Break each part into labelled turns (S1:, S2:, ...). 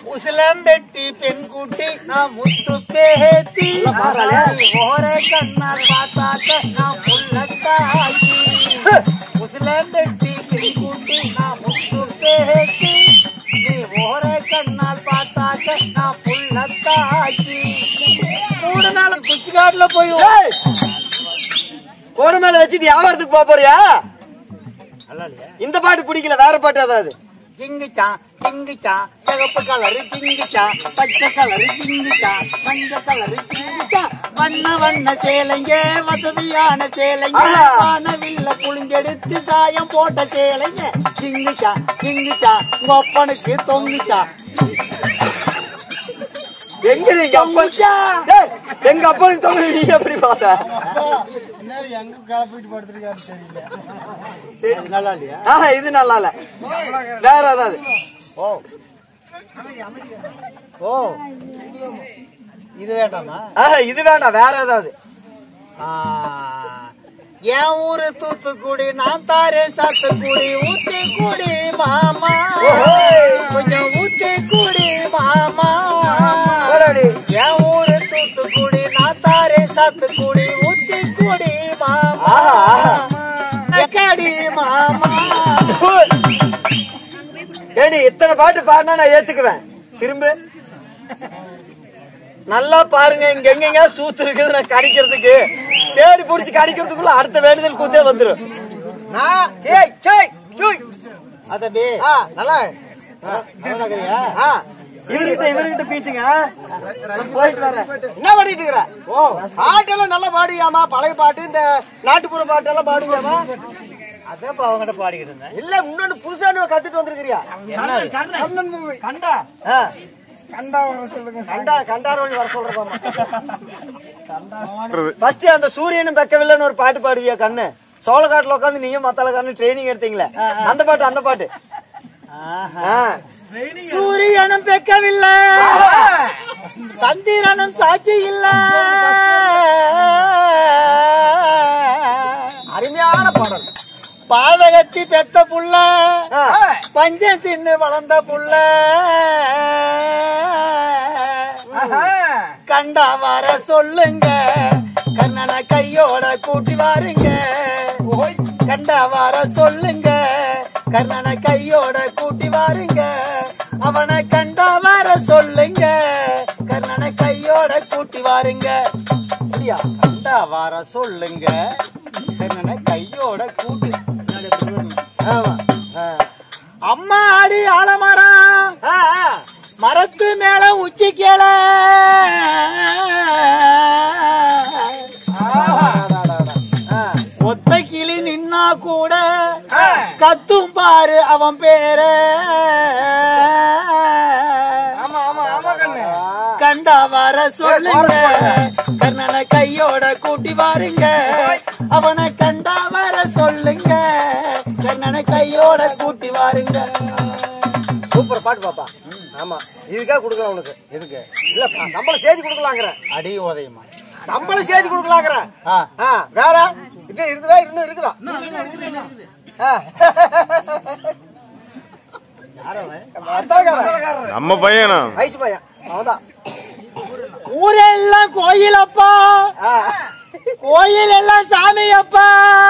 S1: உசிலம்பெட்டி பெண் குட்டி நான் முத்து பேத்தி ஓர கண்ணால் பார்த்தாக்க நான் புள்ளத்தாக்கி உசிலம்பெட்டி பெண் குட்டி நான் முத்து பேத்தி நீ ஓர கண்ணால் பார்த்தாக்க நான் புள்ளத்தாக்கி மூணு நாள் குச்சி காட்டுல போய்
S2: கோடு மேல வச்சுட்டு வியாபாரத்துக்கு போக போறியா இந்த பாட்டு பிடிக்கல வேற பாட்டு அதாவது
S1: ஜிங்கிச்சா ஜிங்கிச்சா சிகப்பு கலரு ஜிங்கிச்சா பச்சை கலரு ஜிங்கிச்சா மஞ்சள் கலரு ஜிங்கிச்சா வண்ண வண்ண சேலைங்க வசதியான சேலைங்க
S2: ஆஹா.
S1: வானவில்ல புளிஞ்செடுத்து சாயம் போட்ட சேலைங்க ஜிங்கிச்சா ஜிங்கிச்சா உங்க அப்பனுக்கு தொங்குச்சா
S2: எங்க நீங்க அப்பா
S1: தொங்குச்சா
S2: டேய், எங்க அப்பனுக்கு தொங்க நீ எப்படி பார்த்த
S1: நல்லா இல்லையா
S2: ஆஹா இது நல்லா இல்ல வேற ஏதாவது
S1: ஓ ஓ இது வேண்டாமா
S2: ஆஹா இது வேண்டாம் வேற ஏதாவது
S1: ஆ, என் ஊரு தூத்துக்குடி நான் தாரே சாத்துக்குடி ஊத்தி குடி மாமா
S2: ஓஹோய்.
S1: கொஞ்சம் ஊத்தி குடி மாமா
S2: போடாடி.
S1: என் ஊரு தூத்துக்குடி நான் தாரே சாத்துக்குடி ஊத்தி குடி மாமா
S2: ஆஹா, ஆஹா.
S1: எக்கடி மாமா
S2: ஹூய். ஏடி இத்தனை பாட்டு பாடினா நான் ஏத்துக்குவேன் திரும்ப நல்லா பாருங்க இங்க எங்கெங்க சூத்து இருக்குது நான் கடிக்கிறதுக்கு தேடி புடிச்சு கடிக்கிறதுக்குள்ள அடுத்த வேண்டுதல் கூத்தே வந்துரும்
S1: நான்
S2: சேய் சேய் சூய்.
S1: அதபி
S2: ஆ, நல்லா
S1: நகரியா
S2: ஆ, இவர்கிட்ட இவர்கிட்ட பீச்சுங்க நான் போயிட்டு வரேன் என்ன பாடிட்டு இருக்கிற ஓ பாட்டெல்லாம் நல்லா பாடுவியாமா பழைய பாட்டு இந்த நாட்டுப்புற பாட்டெல்லாம் பாடுவியாமா
S1: அதான் அவங்ககிட்ட பாடிக்கிட்டு இருந்தேன்
S2: இல்ல இன்னொன்னு புதுசானு கத்துட்டு வந்திருக்கிறியா கண்டா கண்டா வர சொல்லுங்க கண்டா கண்டார் வழி வர சொல்றதாமா ஃபர்ஸ்ட் அந்த சூரியனும் பெக்கவில்லைன்னு ஒரு பாட்டு பாடுவியா கண்ணு சோளக்காட்டுல உட்காந்து நீயும் மத்தால கண்ணு ட்ரைனிங் எடுத்தீங்களே அந்த பாட்டு அந்த பாட்டு ஆ.
S1: சூரியனும் பெக்கவில்லை சந்திரனும் சாட்சி இல்ல
S2: அருமையான பாடல்
S1: பாதகத்தி பெத்த புள்ள
S2: ஆ.
S1: பஞ்சம் தின்னு வளர்ந்த புள்ள கண்டா வர சொல்லுங்க கண்ணனை கையோட கூட்டி வாருங்க கண்டா வர சொல்லுங்க கண்ணனை கையோட கூட்டி வாருங்க அவனை கண்டா வர சொல்லுங்க கண்ணனை கையோட கூட்டி வாருங்க சரியா கண்டா வர சொல்லுங்க கண்ணனை கையோட கூட்டி
S2: ஆமா ஆ.
S1: அம்மா அடி ஆலமரம்
S2: ஆ, ஆ.
S1: மரத்து மேல உச்சி கேள
S2: ஆ.
S1: ஒத்த கிளி நின்னா கூட கத்தும் பாரு அவன் பேர
S2: ஆமா ஆமா ஆமா கண்ணு
S1: கண்டா வர சொல்லுங்க கண்ணனை கையோட கூட்டி வாருங்க அவனை கண்டா வர சொல்லுங்க கண்ணனை கையோட கூட்டி வாருங்க
S2: சூப்பர் பாட்டு பாப்பா ஆமா இதுக்காக கொடுக்கலாம் உனக்கு எதுக்கு இல்லப்பா சம்பளம் சேதி கொடுக்கலாங்கிற
S1: அடி உதயமா
S2: சம்பளம் சேதி கொடுக்கலாங்கிற
S1: ஆ
S2: ஆ, வேற இது இருக்குதா இன்னும் இருக்குதா ஆ. அத்தாக்காரன்.
S3: நம்ம பையனா
S2: வயசு பையன் அவன்தான்
S1: ஊரெல்லாம் கோயிலப்பா
S2: ஆ.
S1: கோயில் எல்லாம் சாமி அப்பா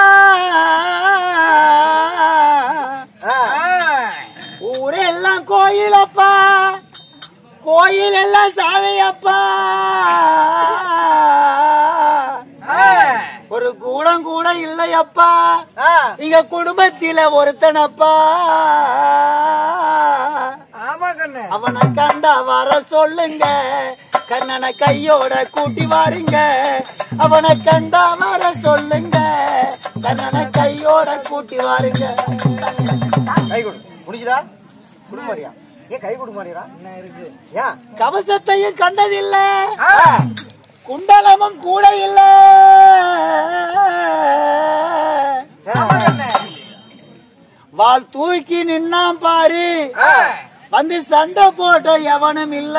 S2: ஆ.
S1: ஊரெல்லாம் கோயிலப்பா கோயில் எல்லாம் சாமி அப்பா ஒரு கூடம் கூட இல்லையப்பா
S2: ஆ.
S1: இங்க குடும்பத்தில ஒருத்தனப்பா
S2: ஆமா கண்ணு
S1: அவனை கண்டா வர சொல்லுங்க கண்ணனை கையோட கூட்டி வாருங்க அவனை கண்டா வர சொல்லுங்க கண்ணனை கையோட கூட்டி வாருங்க
S2: கை கொடு முடிஞ்சுதா குடு மாரியா ஏன் கை கொடு மாரியா என்ன இருக்கு ஏன்
S1: கவசத்தையும் கண்டதில்ல
S2: ஆ.
S1: குண்டலமும் கூட இல்ல
S2: ஆமா கண்ணு
S1: வாள் தூக்கி நின்னாம் பாரு
S2: ஆ.
S1: வந்து சண்டை போட்ட எவனும் இல்ல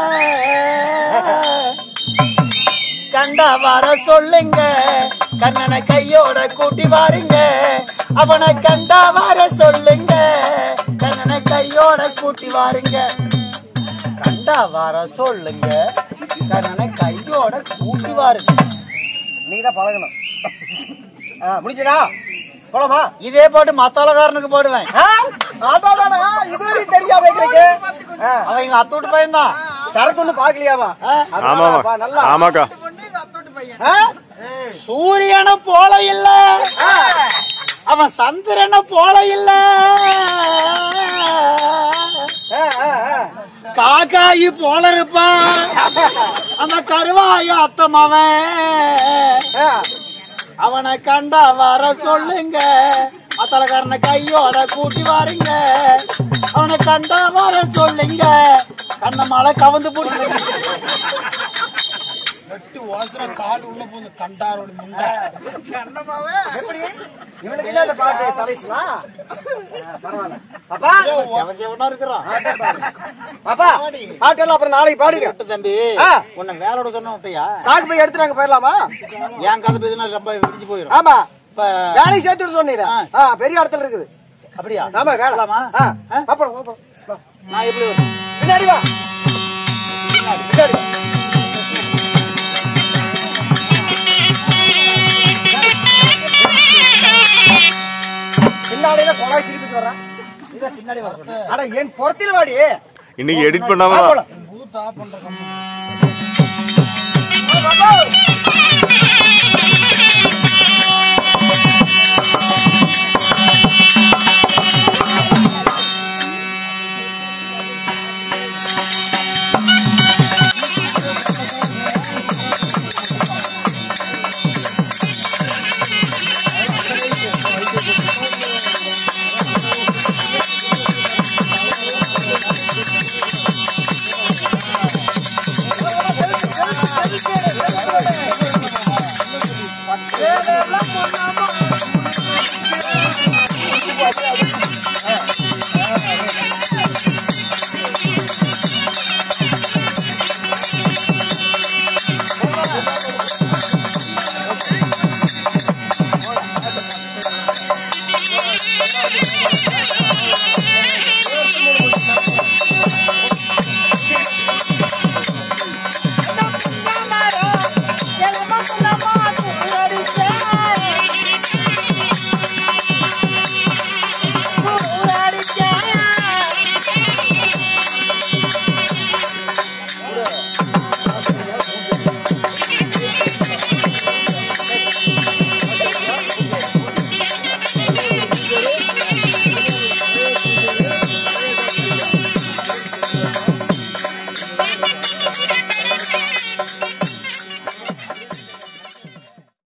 S1: கண்டா வர சொல்லுங்க கண்ணனை கையோட கூட்டி வாருங்க அவனை கண்டா வர சொல்லுங்க கண்ணனை கையோட கூட்டி வாருங்க கண்டா வர சொல்லுங்க கண்ணனை கையோட கூட்டி வாருங்க
S2: நீ தான் பழகணும் ஆ, முடிஞ்சதா போலாமா
S1: இதே போட்டு மத்தளக்காரனுக்கு போடுவேன்
S2: ஆ, அதாதானா, இதுவரையும் தெரியாத எங்களுக்கு ஆ,
S1: அவன் எங்க அத்தோட்டு பையன்தான்
S2: சரக்கு ஒண்ணு பாக்கலையாவா
S1: ஆ?
S3: ஆமாமா
S2: நல்லா
S3: ஆமாக்கா
S2: ஆ?
S1: சூரியனை போல இல்ல அவன் சந்திரனை போல இல்ல
S2: ஆ, ஆ, ஆ.
S1: காக்காயி போல இருப்பான் அந்த கருவாய அத்தமவன்
S2: ஆ.
S1: அவனை கண்டா வர சொல்லுங்க அத்தலக்காரனை கையோட கூட்டி வாருங்க அவனை கண்டா வர சொல்லுங்க கண்ண மலை கவந்து பிடிச்சி வெட்டு ஓசர கால் உள்ள போது கண்டாரோட முண்டை
S2: எப்படி இவனுக்கு என்ன இந்த பாட்டு சலைஸ்னா பரவாயில்ல அப்பா
S1: சிவசிவனா இருக்கிறான்
S2: அப்பா பாட்டெல்லாம் அப்புறம் நாளைக்கு பாடுங்க
S1: வெட்டு தம்பி
S2: ஆ.
S1: உன்னை வேலையோட சொன்ன விட்டியா
S2: சாக்கு போய் எடுத்துட்டு அங்க போயிடலாமா
S1: என் கதை பேசினா ரொம்ப விடிஞ்சு போயிடும்
S2: ஆமா
S1: இப்ப
S2: வேலையை சேர்த்து விட சொன்னீங்க
S1: ஆ.
S2: ஆ, பெரிய இடத்துல இருக்குது
S1: அப்படியா
S2: ஆமா வேலை
S1: போலாமா?
S2: ஆ,
S1: ஆ?
S2: அப்புறம், அப்புறம். வா.
S1: நான் எப்படி வரணும்?
S2: பின்னாடி வா பின்னாடி வா. பின்னாடியில கொலை திருப்பி வர்றேன்
S1: இதான் பின்னாடி வர சொன்னேன்.
S2: அட என் புறத்தில் வாடி
S3: இன்னைக்கு எடிட் பண்ணாம
S2: வா, போலாம்.
S1: பூத் ஆஃப் பண்ற கம்பெனி.
S2: வா, வா, வா.